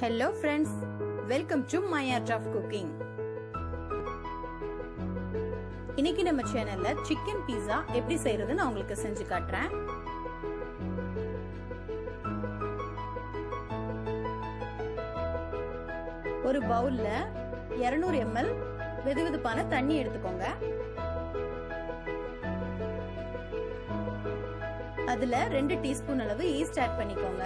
hello friends welcome to my art of cooking இன்னைக்கு நம்ம சேனல்ல சிக்கன் பீஸா எப்படி செய்யறது நான் உங்களுக்கு செஞ்சு காட்டுறேன் ஒரு பவுல்ல 200 எம்எல் வெதுவெதுப்பான தண்ணி எடுத்துக்கோங்க அதுல ரெண்டு டீஸ்பூன் அளவு ஈஸ்ட் ஆட் பண்ணிக்கோங்க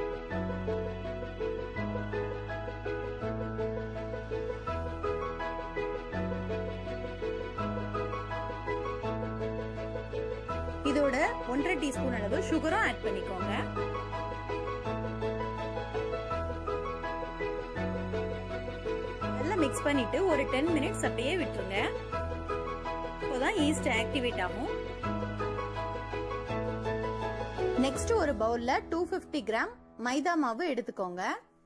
இதோட ஒன்றரை டீஸ்பூன் அளவு சுகரும் ஆட் பண்ணிக்கோங்க நல்லா மிக்ஸ் பண்ணிட்டு ஒரு டென் மினிட்ஸ் அப்படியே விட்டுருங்க அப்போதான் ஈஸ்ட் ஆக்டிவேட் ஆகும் நெக்ஸ்ட் ஒரு பவுல்ல டூ பிப்டி கிராம் மைதா மாவு எடுத்துக்கோங்க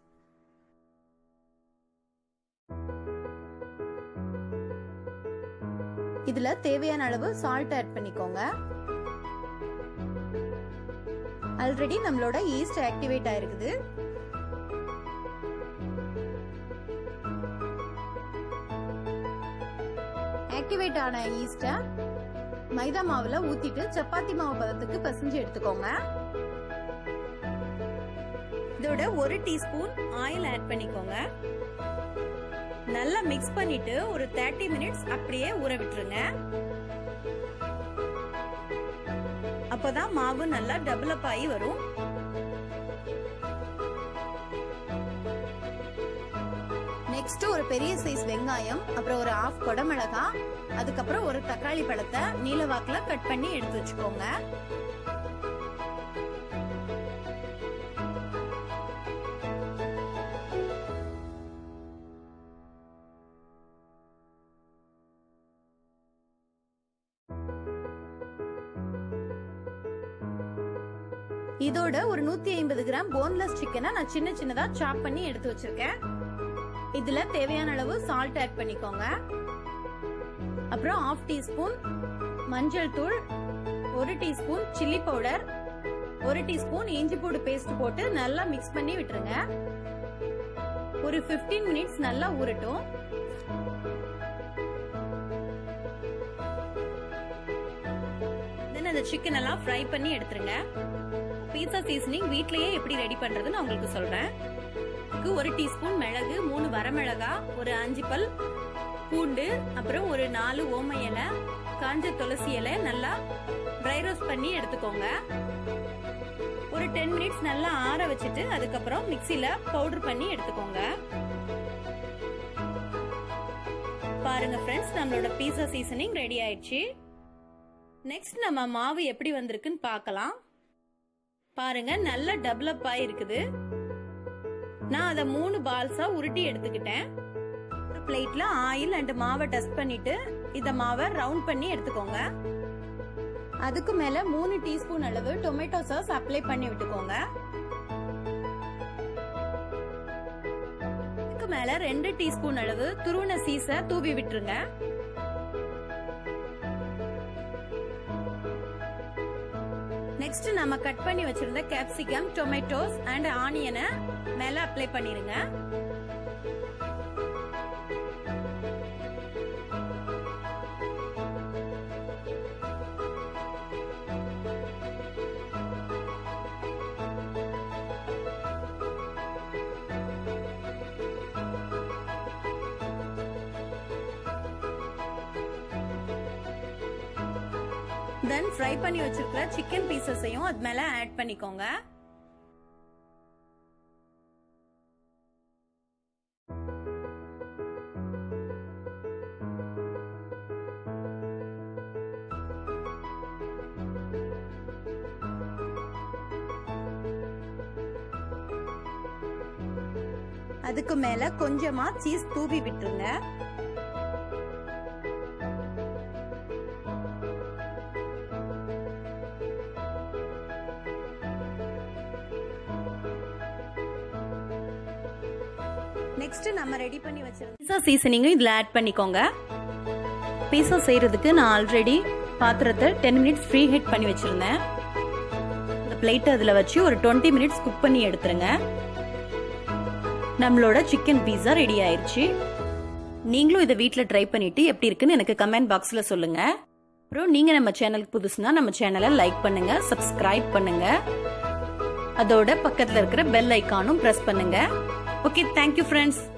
இதுல தேவையான அளவு சால்ட் ஆட் பண்ணிக்கோங்க ஆல்ரெடி நம்மளோட ஈஸ்ட் ஆக்டிவேட் ஆயிருக்குது ஆக்டிவேட் ஆன ஈஸ்ட மைதா மாவுல ஊத்திட்டு சப்பாத்தி மாவு பதத்துக்கு பசஞ்சு எடுத்துக்கோங்க இதோட ஒரு டீஸ்பூன் ஆயில் ஆட் பண்ணிக்கோங்க நல்லா மிக்ஸ் பண்ணிட்டு ஒரு தேர்ட்டி மினிட்ஸ் அப்படியே ஊற விட்டுருங்க அப்பதான் மாவு நல்லா டெவலப் ஆகி வரும் நெக்ஸ்ட் ஒரு பெரிய சைஸ் வெங்காயம் அப்புறம் ஒரு ஆஃப் கொடமிளகா அதுக்கப்புறம் ஒரு தக்காளி பழத்தை நீல வாக்குல கட் பண்ணி எடுத்து வச்சுக்கோங்க இதோட ஒரு நூத்தி ஐம்பது கிராம் போன்லெஸ் சிக்கனை நான் சின்ன சின்னதா சாப் பண்ணி எடுத்து வச்சிருக்கேன் இதுல தேவையான அளவு சால்ட் ஆட் பண்ணிக்கோங்க அப்புறம் ஆஃப் டீஸ்பூன் மஞ்சள் தூள் ஒரு டீஸ்பூன் சில்லி பவுடர் ஒரு டீஸ்பூன் இஞ்சி பூடு பேஸ்ட் போட்டு நல்லா மிக்ஸ் பண்ணி விட்டுருங்க ஒரு 15 மினிட்ஸ் நல்லா ஊறட்டும் தென் அந்த சிக்கன் எல்லாம் ஃப்ரை பண்ணி எடுத்துருங்க பீஸா சீசனிங் வீட்லயே எப்படி ரெடி பண்றதுன்னு நான் உங்களுக்கு சொல்றேன் இதுக்கு ஒரு டீஸ்பூன் மிளகு மூணு வரமிளகா ஒரு அஞ்சு பல் பூண்டு அப்புறம் ஒரு நாலு ஓம இலை காஞ்ச துளசி இலை நல்லா ட்ரை ரோஸ்ட் பண்ணி எடுத்துக்கோங்க ஒரு டென் மினிட்ஸ் நல்லா ஆற வச்சுட்டு அதுக்கப்புறம் மிக்சில பவுடர் பண்ணி எடுத்துக்கோங்க பாருங்க ஃப்ரெண்ட்ஸ் நம்மளோட பீஸா சீசனிங் ரெடி ஆயிடுச்சு நெக்ஸ்ட் நம்ம மாவு எப்படி வந்திருக்குன்னு பார்க்கலாம் பாருங்க நல்ல டெவலப் ஆயிருக்குது நான் அதை மூணு பால்ஸா உருட்டி எடுத்துக்கிட்டேன் ஒரு பிளேட்ல ஆயில் அண்ட் மாவை டஸ்ட் பண்ணிட்டு இத மாவை ரவுண்ட் பண்ணி எடுத்துக்கோங்க அதுக்கு மேல மூணு டீஸ்பூன் அளவு டொமேட்டோ சாஸ் அப்ளை பண்ணி விட்டுக்கோங்க இதுக்கு மேல ரெண்டு டீஸ்பூன் அளவு துருவன சீச தூவி விட்டுருங்க நெக்ஸ்ட் நம்ம கட் பண்ணி வச்சிருந்த கேப்சிகம் டொமேட்டோஸ் அண்ட் ஆனியனை மேல அப்ளை பண்ணிருங்க தென் ஃப்ரை பண்ணி வச்சிருக்கிற சிக்கன் பீசஸையும் அது மேல ஆட் பண்ணிக்கோங்க அதுக்கு மேல கொஞ்சமா சீஸ் தூவி விட்டுருங்க நெக்ஸ்ட் நம்ம ரெடி பண்ணி வச்சிருந்த பீஸா சீசனிங்கும் இதுல ஆட் பண்ணிக்கோங்க பீஸா செய்யறதுக்கு நான் ஆல்ரெடி பாத்திரத்தை டென் மினிட்ஸ் ஃப்ரீ ஹீட் பண்ணி வச்சிருந்தேன் இந்த பிளேட் அதில் வச்சு ஒரு டுவெண்ட்டி மினிட்ஸ் குக் பண்ணி எடுத்துருங்க நம்மளோட சிக்கன் பீஸா ரெடி ஆயிருச்சு நீங்களும் இதை வீட்டில் ட்ரை பண்ணிட்டு எப்படி இருக்குன்னு எனக்கு கமெண்ட் பாக்ஸில் சொல்லுங்க அப்புறம் நீங்க நம்ம சேனலுக்கு புதுசுனா நம்ம சேனலை லைக் பண்ணுங்க சப்ஸ்கிரைப் பண்ணுங்க அதோட பக்கத்தில் இருக்கிற பெல் ஐக்கானும் ப்ரெஸ் பண்ணுங்க ஓகே தேங்க்யூ ஃப்ரெண்ட்ஸ்